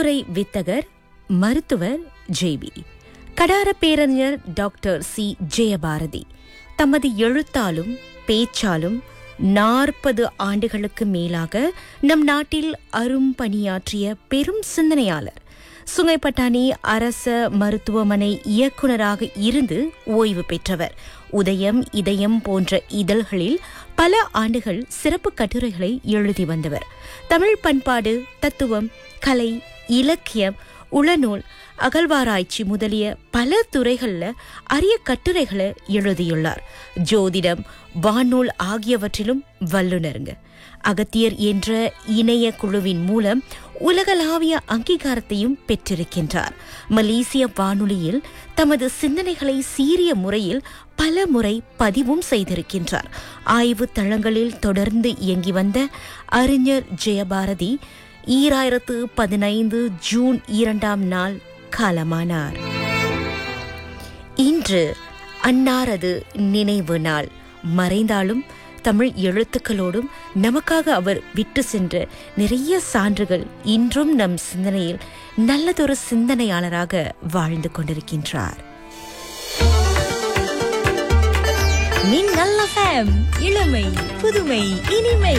பல்துறை வித்தகர் மருத்துவர் ஜேபி கடார பேரறிஞர் டாக்டர் சி ஜெயபாரதி தமது எழுத்தாலும் பேச்சாலும் நாற்பது ஆண்டுகளுக்கு மேலாக நம் நாட்டில் அரும்பணியாற்றிய பெரும் சிந்தனையாளர் சுங்கைப்பட்டாணி அரச மருத்துவமனை இயக்குனராக இருந்து ஓய்வு பெற்றவர் உதயம் இதயம் போன்ற இதழ்களில் பல ஆண்டுகள் சிறப்பு கட்டுரைகளை எழுதி வந்தவர் தமிழ் பண்பாடு தத்துவம் கலை இலக்கியம் உளநூல் அகழ்வாராய்ச்சி முதலிய பல துறைகள்ல அரிய கட்டுரைகளை எழுதியுள்ளார் ஜோதிடம் வானூல் ஆகியவற்றிலும் வல்லுனருங்க அகத்தியர் என்ற இணைய குழுவின் மூலம் உலகளாவிய அங்கீகாரத்தையும் பெற்றிருக்கின்றார் மலேசிய வானொலியில் தமது சிந்தனைகளை சீரிய முறையில் பல முறை பதிவும் செய்திருக்கின்றார் ஆய்வு தளங்களில் தொடர்ந்து இயங்கி வந்த அறிஞர் ஜெயபாரதி ஈராயிரத்து பதினைந்து ஜூன் இரண்டாம் நாள் காலமானார் இன்று அன்னாரது நினைவு நாள் மறைந்தாலும் தமிழ் எழுத்துக்களோடும் நமக்காக அவர் விட்டு சென்ற நிறைய சான்றுகள் இன்றும் நம் சிந்தனையில் நல்லதொரு சிந்தனையாளராக வாழ்ந்து கொண்டிருக்கின்றார் மின்னல் FM இளமை புதுமை இனிமை